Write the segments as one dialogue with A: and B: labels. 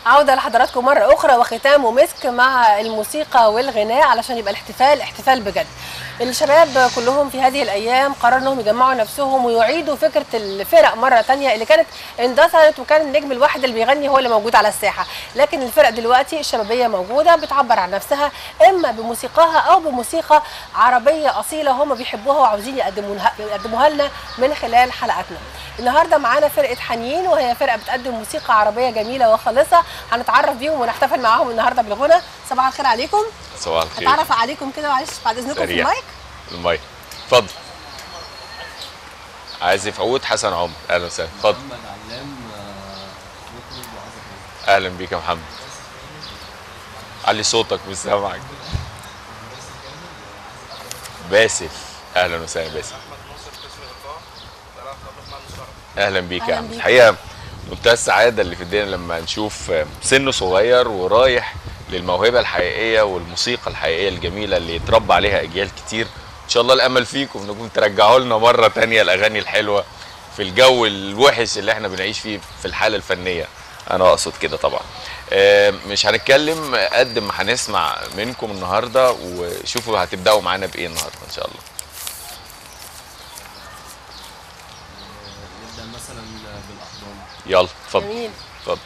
A: عودة لحضراتكم مرة أخرى وختام ومسك مع الموسيقى والغناء علشان يبقى الاحتفال احتفال بجد. الشباب كلهم في هذه الأيام قرروا إنهم يجمعوا نفسهم ويعيدوا فكرة الفرق مرة تانية اللي كانت اندثرت وكان النجم الواحد اللي بيغني هو اللي موجود على الساحة، لكن الفرق دلوقتي الشبابية موجودة بتعبر عن نفسها إما بموسيقاها أو بموسيقى عربية أصيلة هم بيحبوها وعاوزين يقدموها يقدموها لنا من خلال حلقاتنا. النهارده معانا فرقه حنين وهي فرقه بتقدم موسيقى عربيه جميله وخالصه هنتعرف بيهم ونحتفل معاهم النهارده بالغنى صباح الخير عليكم
B: صباح الخير
A: هتعرف عليكم كده معلش بعد اذنكم في
B: سريع.
A: المايك
B: المايك اتفضل عازف عود حسن عمر اهلا وسهلا اتفضل
C: محمد علام آه، مطرب وعازف عود.
B: اهلا بيك يا محمد علي صوتك مش سامعك باسل اهلا وسهلا باسل اهلا بيك
A: أهلاً
B: يا عم
A: بيك.
B: الحقيقه منتهى السعاده اللي في الدنيا لما نشوف سنه صغير ورايح للموهبه الحقيقيه والموسيقى الحقيقيه الجميله اللي يتربى عليها اجيال كتير ان شاء الله الامل فيكم انكم ترجعوا لنا مره تانية الاغاني الحلوه في الجو الوحش اللي احنا بنعيش فيه في الحاله الفنيه انا اقصد كده طبعا آه، مش هنتكلم قد ما هنسمع منكم النهارده وشوفوا هتبداوا معانا بايه النهارده ان شاء الله
C: نبدا مثلا بالاحضان
B: يلا اتفضل
A: جميل
B: اتفضل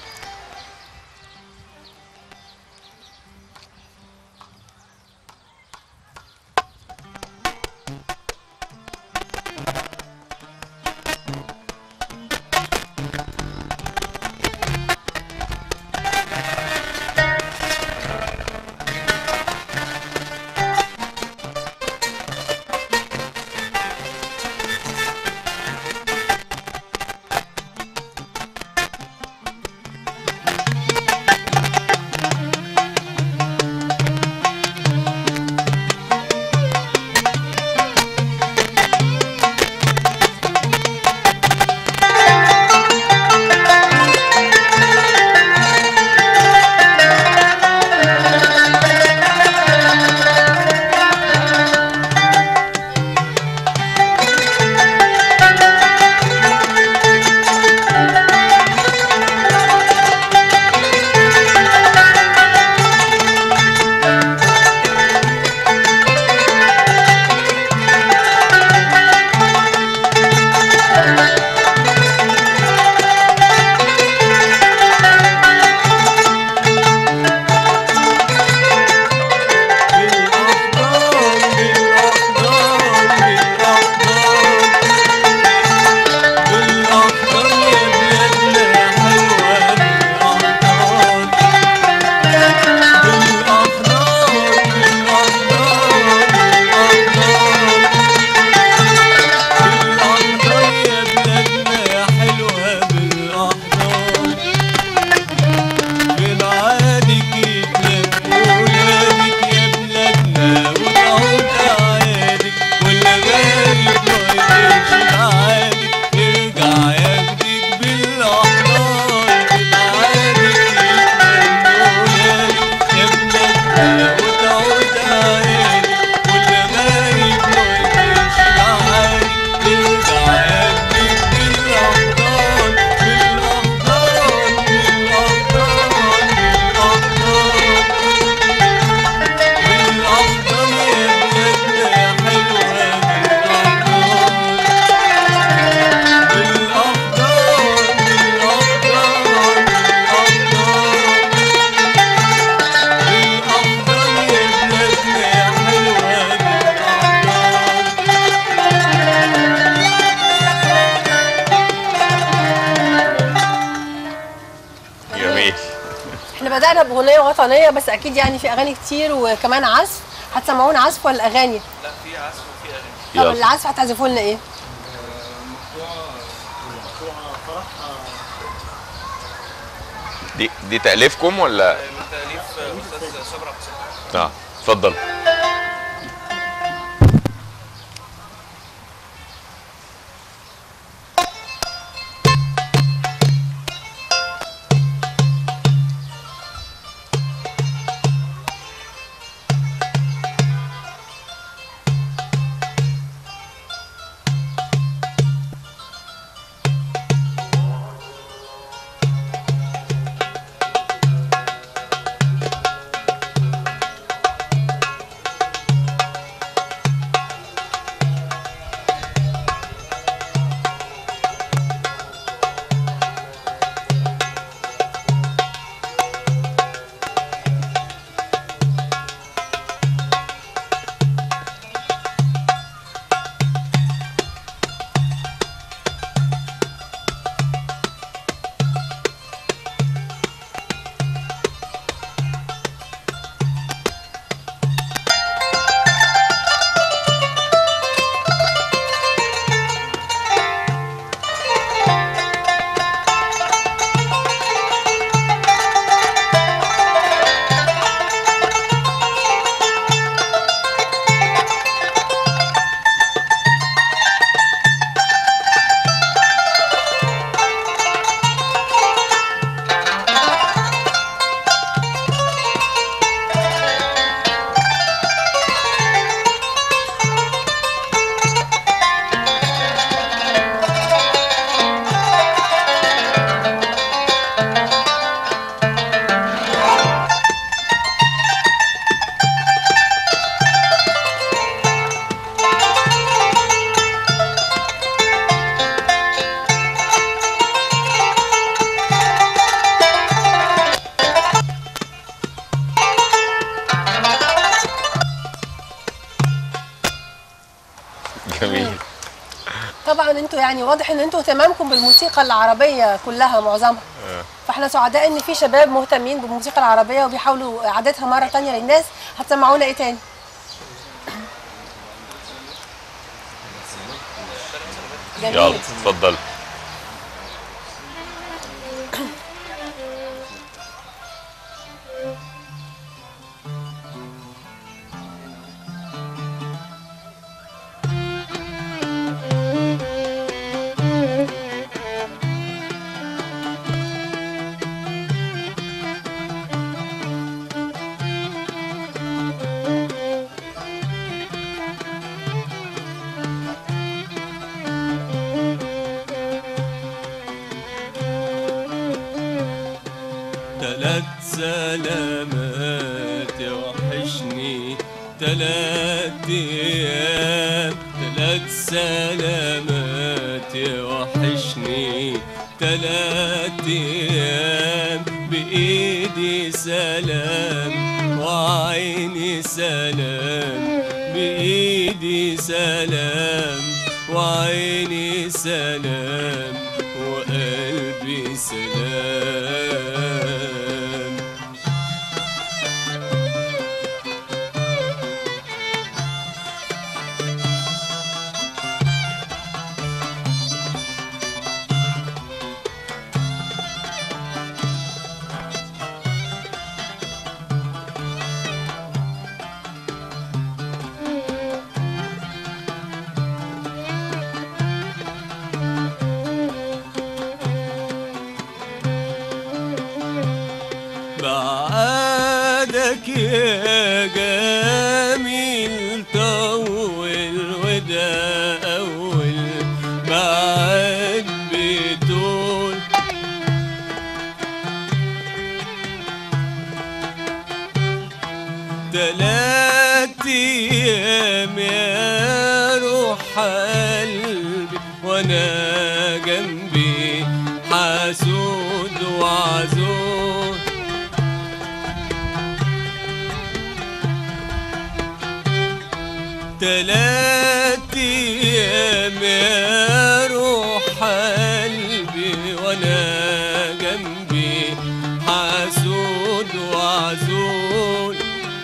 C: بالاحضان بالاحضان بالاحضان بالاحضان يا بلادنا حلوه بالاحضان بالاحضان بالاحضان بالاحضان يا بلادنا حلوه بالاحضان بنعادك يتلف ولادك يا بلادنا وتعود أعيادك والغالب ما يقدرش معادك يرجع ياخدك بالأحضان بنعادك يتلف ولادك يا بلادنا وتعود أعيادك والغالب ما يقدرش معادك يرجع ياخدك بالأحضان بالأحضان بالأحضان بالأحضان بالأحضان يا بلادنا حلوة بالأحضان بالأحضان بالأحضان بالأحضان بالأحضان يا بلادنا حلوة بالأحضان
B: جميل
A: احنا بدأنا بأغنية وطنية بس أكيد يعني في أغاني كتير وكمان عزف هتسمعونا عزف ولا أغاني؟
D: لا في عزف وفي اغاني
A: طب
B: يلا
A: العزف هتعزفوا لنا إيه؟
B: دي دي تاليفكم ولا
D: من تاليف الاستاذ صبري عبد الستار
B: اه اتفضل
A: طبعا انتوا يعني واضح ان انتوا اهتمامكم بالموسيقى العربيه كلها معظمها
B: آه.
A: فاحنا سعداء ان في شباب مهتمين بالموسيقى العربيه وبيحاولوا اعادتها مره تانية للناس هتسمعونا ايه تاني
B: يلا
A: جميل
B: اتفضل
E: تلات سلامات وحشني تلات ايام تلات سلامات وحشني تلات ايام بايدي سلام وعيني سلام بايدي سلام وعيني سلام وقلبي سلام بعدك يا جميل طول وده أول بعد بتقول تلات أيام يا روح قلبي وأنا جنبي حسود وعزول تلات ايام يا روح قلبي وانا جنبي حسود وعزول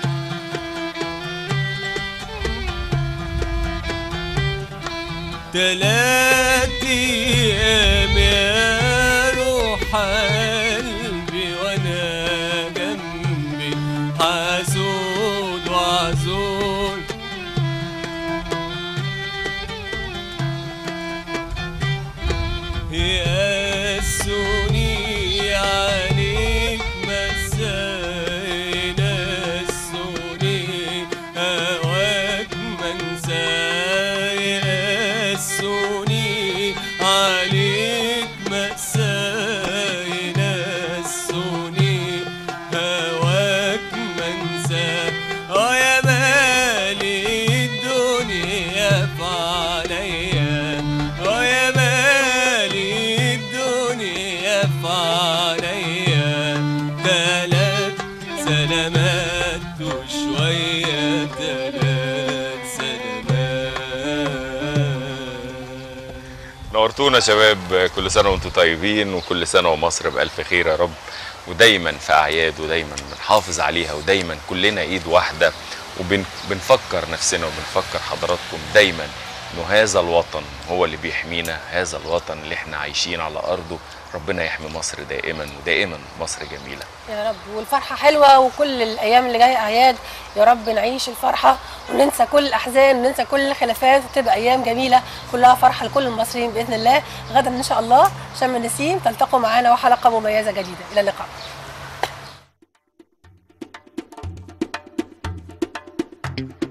E: تلات ايام يا روح قلبي وانا جنبي حسود وعزول يسوني عليك مساي نسوني هواك منساي يسوني عليك مساي نسوني هواك منساي اه يا مالي الدنيا في عليا اه يا مالي الدنيا في عليا تلات سلامات وشوية تلات سلامات
B: نورتونا شباب كل سنه وانتم طيبين وكل سنه ومصر بالف خير يا رب ودايما في اعياد ودايما بنحافظ عليها ودايما كلنا ايد واحده وبنفكر نفسنا وبنفكر حضراتكم دايما انه هذا الوطن هو اللي بيحمينا هذا الوطن اللي احنا عايشين على ارضه ربنا يحمي مصر دائما ودائما مصر جميله
A: يا رب والفرحة حلوة وكل الأيام اللي جاية أعياد يا رب نعيش الفرحة وننسى كل الأحزان وننسى كل الخلافات وتبقى أيام جميلة كلها فرحة لكل المصريين بإذن الله غدا إن شاء الله شم النسيم تلتقوا معانا وحلقة مميزة جديدة إلى اللقاء